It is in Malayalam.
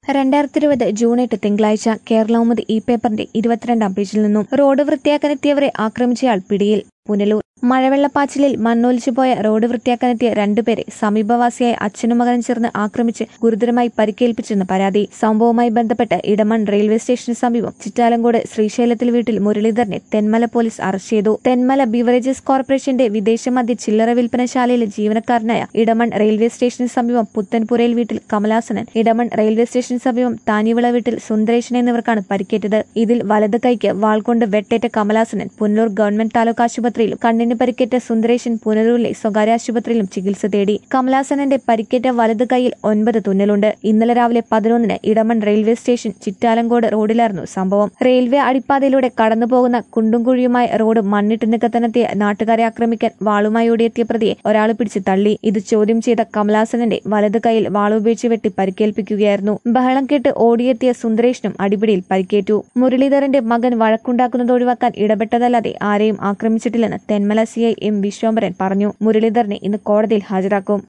രണ്ടായിരത്തി ഇരുപത് ജൂൺ എട്ട് തിങ്കളാഴ്ച കേരളൗമുദി ഈ പേപ്പറിന്റെ ഇരുപത്തിരണ്ടാം പേജിൽ നിന്നും റോഡ് വൃത്തിയാക്കാനെത്തിയവരെ ആക്രമിച്ചയാൾ പിടിയിൽ പുനലൂർ മഴവെള്ളപ്പാച്ചിലിൽ മണ്ണൊലിച്ചുപോയ റോഡ് വൃത്തിയാക്കാനെത്തിയ രണ്ടുപേരെ സമീപവാസിയായ അച്ഛനും മകനും ചേർന്ന് ആക്രമിച്ച് ഗുരുതരമായി പരിക്കേൽപ്പിച്ചെന്ന് പരാതി സംഭവവുമായി ബന്ധപ്പെട്ട് ഇടമൺ റെയിൽവേ സ്റ്റേഷന് സമീപം ചിറ്റാലങ്കോട് ശ്രീശൈലത്തിൽ വീട്ടിൽ മുരളീധരനെ തെന്മല പോലീസ് അറസ്റ്റ് ചെയ്തു തെന്മല ബിവറേജസ് കോർപ്പറേഷന്റെ വിദേശ മദ്യ ചില്ലറ വിൽപ്പനശാലയിലെ ജീവനക്കാരനായ ഇടമൺ റെയിൽവേ സ്റ്റേഷന് സമീപം പുത്തൻപുരയിൽ വീട്ടിൽ കമലാസനൻ ഇടമൺ റെയിൽവേ സ്റ്റേഷന് സമീപം താനിവിള വീട്ടിൽ സുന്ദരേശൻ എന്നിവർക്കാണ് പരിക്കേറ്റത് ഇതിൽ വലത് കൈക്ക് വാൾ കൊണ്ട് വെട്ടേറ്റ കമലാസനൻ പുനലൂർ ഗവൺമെന്റ് താലൂക്ക് ആശുപത്രിയിലും കണ്ണിന് പരിക്കേറ്റ സുന്ദരേശൻ പുനലൂരിലെ സ്വകാര്യ ആശുപത്രിയിലും ചികിത്സ തേടി കമലാസനന്റെ പരിക്കേറ്റ വലത് കൈയിൽ ഒൻപത് തുന്നലുണ്ട് ഇന്നലെ രാവിലെ പതിനൊന്നിന് ഇടമൺ റെയിൽവേ സ്റ്റേഷൻ ചിറ്റാലങ്കോട് റോഡിലായിരുന്നു സംഭവം റെയിൽവേ അടിപ്പാതയിലൂടെ കടന്നുപോകുന്ന കുണ്ടും കുഴിയുമായ റോഡ് മണ്ണിട്ട് നികത്തനെത്തിയ നാട്ടുകാരെ ആക്രമിക്കാൻ വാളുമായി ഓടിയെത്തിയ പ്രതിയെ ഒരാൾ പിടിച്ച് തള്ളി ഇത് ചോദ്യം ചെയ്ത കമലാസനന്റെ വലത് കൈയിൽ വാളുപയോഗിച്ച് വെട്ടി പരിക്കേൽപ്പിക്കുകയായിരുന്നു ബഹളം കേട്ട് ഓടിയെത്തിയ സുന്ദരേഷിനും അടിപിടിയിൽ പരിക്കേറ്റു മുരളീധരന്റെ മകൻ വഴക്കുണ്ടാക്കുന്നത് ഒഴിവാക്കാൻ ഇടപെട്ടതല്ലാതെ ആരെയും ആക്രമിച്ചിട്ടില്ലെന്ന് തെന്മല സിഐ എം വിശ്വംഭരൻ പറഞ്ഞു മുരളീധരനെ ഇന്ന് കോടതിയിൽ ഹാജരാക്കും